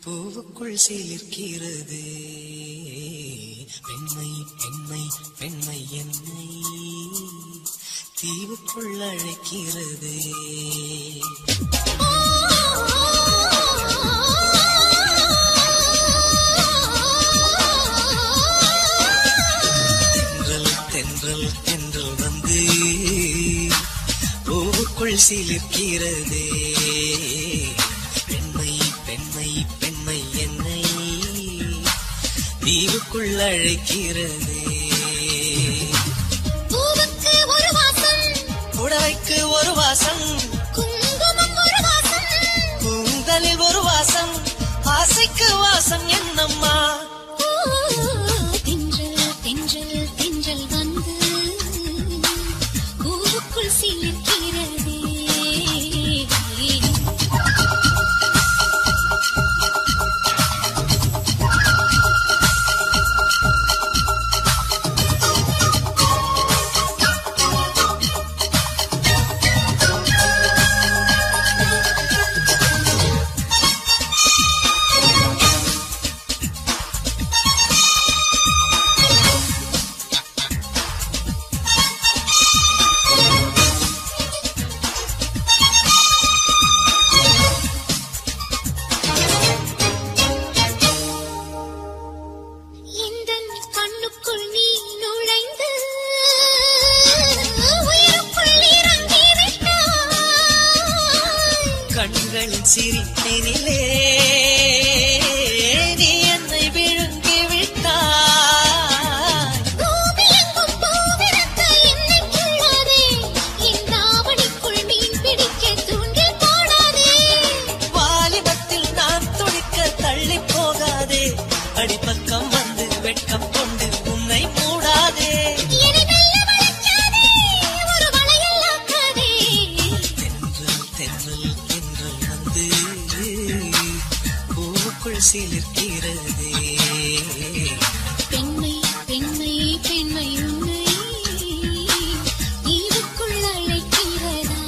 பூவுக்குள் சிலிர்க்கிறது பெண்மை பெண்மை பெண்மை என்னை தீவுக்குள் அழைக்கிறது தென்றல் தென்றல் தென்றல் வந்து பூவுக்குள் சிலிர்க்கிறது பெண்மை பெண்மை பெண்மை என்னை தீவுக்குள் அழைக்கிறது பூவுக்கு ஒரு வாசம் புடவைக்கு ஒரு வாசம் குங்குமம் ஒரு வாசம் கூந்தலில் ஒரு வாசம் ஆசைக்கு வாசம் என்னம்மா ஓ, தென்றல் தென்றல் தென்றல் வந்து பூவுக்குள் சிலிர்க்கிறதே எந்தன் கண்ணுக்குள் நீ நுழைந்து உயிருக்குள் இறங்கி விட்டாய் கண்களின் சிரிப்பினிலே நீ என்னை விழுங்கி விட்டாய் பூமி எங்கும் பூவிருக்க என்னை கிள்ளாதே என் தாவணிக்குள் மீன் பிடிக்க தூண்டில் போடாதே வாலிபத்தில் நான் துடிக்க தள்ளி போகாதே அடிப்பக்கம் வந்து வெட்கம் கொண்டு உன்னை மூடாதே என்னை மெல்ல வளைக்காதே ஒரு வளையல் ஆக்காதே தென்றல் தென்றல் தென்றல் வந்து பூவுக்குள் சிலிர்க்கிறதே பெண்மை பெண்மை பெண்மை உன்னை இதுக்குள் அழைக்கிறதா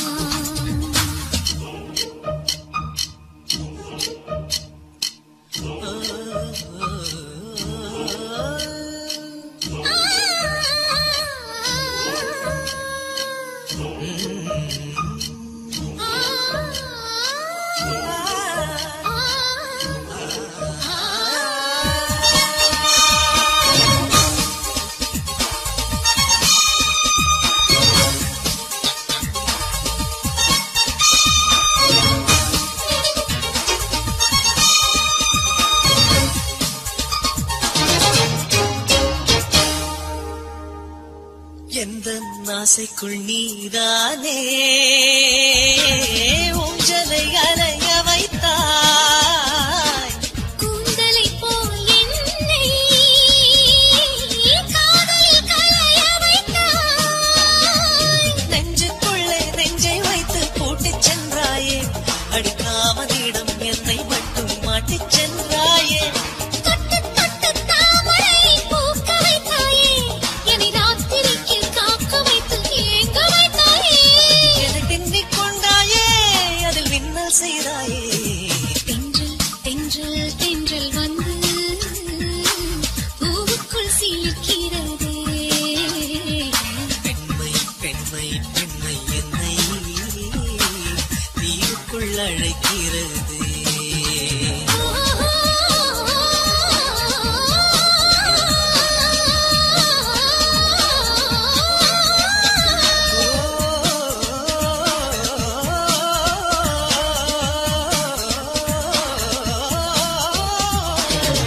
எந்த ஆசைக்குள் நீதானே ஊஞ்சலை அலைய வைத்தாய் கூந்தலை போல் என்னை காதலில் கலைய வைத்தாய் நெஞ்சுக்குள்ளே நெஞ்சை வைத்து பூட்டிச் சென்றாயே அடிக்காமலிடம் என்னை மட்டும் மாட்டிச் சென்றாயே தொட்டு தொட்டு தாமரை பூக்க வைத்தாயே என்னை ராத்திரிக்கு காக்க வைத்து ஏங்க வைத்தாயே என்னை பின்னிக் கொண்டாயே அதில் விண்ணல் செய்தாயே தென்றல் தென்றல் தென்றல் வந்து பூவுக்குள் சிலிர்க்கிறதே பெண்மை பெண்மை பெண்மை என்னை தீவுக்குள் அழைக்கிறது